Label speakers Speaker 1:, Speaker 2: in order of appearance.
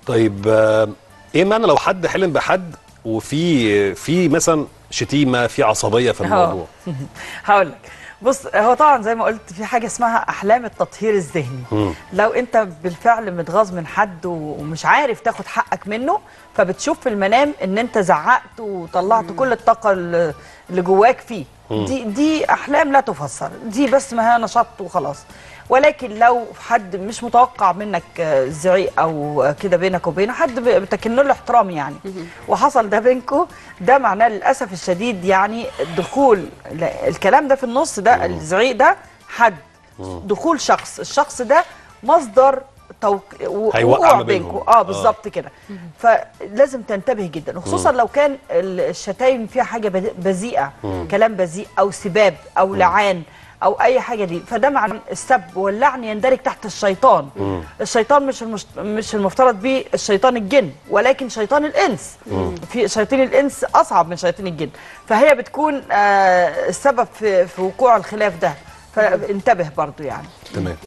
Speaker 1: طيب آه، ايه معنى لو حد حلم بحد وفي في مثلا شتيمه في عصبيه في الموضوع
Speaker 2: هقول لك بص هو طبعا زي ما قلت في حاجه اسمها احلام التطهير الذهني لو انت بالفعل متغاظ من حد ومش عارف تاخد حقك منه فبتشوف في المنام ان انت زعقت وطلعت كل الطاقه اللي اللي جواك فيه دي دي احلام لا تفسر دي بس ما هي نشاط وخلاص ولكن لو حد مش متوقع منك آه، زعيق او آه، كده بينك وبينه حد ب- بتكن له احترام يعني وحصل ده بينكم ده معناه للاسف الشديد يعني دخول لا، الكلام ده في النص ده الزعيق ده حد دخول شخص الشخص ده مصدر توق... و-
Speaker 1: هيوقع
Speaker 2: وقوع
Speaker 1: ما بينهم.
Speaker 2: بينكم اه بالظبط كده فلازم تنتبه جدا وخصوصا لو كان ال- الشتايم فيها حاجه بذ- بذيئه كلام بذيء او سباب او لعان او اي حاجه دي فده معنى السب واللعن يندرج تحت الشيطان الشيطان مش المش... مش المفترض بيه الشيطان الجن ولكن شيطان الانس في شياطين الانس اصعب من شياطين الجن فهي بتكون آه السبب في في وقوع الخلاف ده فانتبه برضو يعني
Speaker 1: تمام